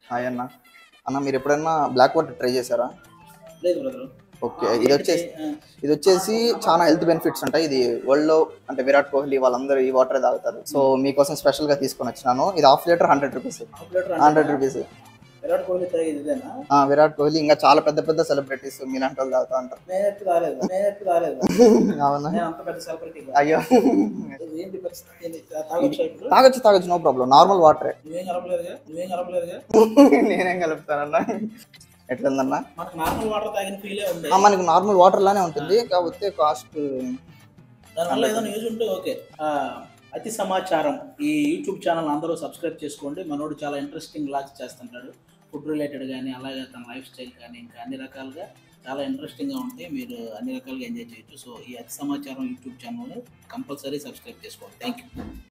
Hi అన్న అన్న మీరు ఎప్పుడైనా బ్లాక్ వాటర్ ట్రై చేశారా లేదు బ్రదర్ ఓకే ఇది వచ్చేసి ఇది వచ్చేసి చాలా హెల్త్ బెనిఫిట్స్ ఉంటాయి ఇది వరల్డ్ లో అంటే విరాట్ కోహ్లీ వాళ్ళందరూ ఈ వాటర్ తాగుతారు సో మీకోసం స్పెషల్ గా తీసుకొని వచ్చినాను ఇది half litre hundred rupees hundred rupees Virat Kohli తాగేది ఇదేనా విరాట్ కోహ్లీ ఇంకా చాలా పెద్ద పెద్ద సెలబ్రిటీస్ మీలాంటి వాళ్ళు తాగుతా ఉంటారు నేను ఎప్పుడు రాలేదు నేను ఎప్పుడు రాలేదు అవునా నేను అంత పెద్ద సెలబ్రిటీ అయ్యో ఏంటి పరిస్థితి ఏంటి? తాగొచ్చా ఇప్పుడు తాగొచ్చు తాగొచ్చు నో ప్రాబ్లం నార్మల్ వాటరే నువ్వేం కలపలేదుగా నువ్వేం కలపలేదుగా నేనేం కలుపుతానన్నా ఎట్లుందన్నా మనకు నార్మల్ వాటర్ తాగిన ఫీలే ఉంది ఆ, మనకి నార్మల్ వాటర్ లానే ఉంటుంది కాకపోతే కాస్ట్ దానివల్ల ఏదైనా యూజ్ ఉంటే ఓకే ఆ, అతి సమాచారం ఈ యూట్యూబ్ ఛానల్ అందరూ సబ్స్క్రైబ్ చేసుకోండి మనోడు చాలా ఇంట్రెస్టింగ్ లాగ్స్ చేస్తుంటాడు ఫుడ్ రిలేటెడ్ కానీ అలాగే తన లైఫ్ స్టైల్ కానీ ఇంకా అన్ని రకాలుగా చాలా ఇంట్రెస్టింగ్గా ఉంటాయి మీరు అన్ని రకాలుగా ఎంజాయ్ చేయొచ్చు సో ఈ అతి సమాచారం యూట్యూబ్ ఛానల్ కంపల్సరీ సబ్స్క్రైబ్ చేసుకోండి థ్యాంక్ యూ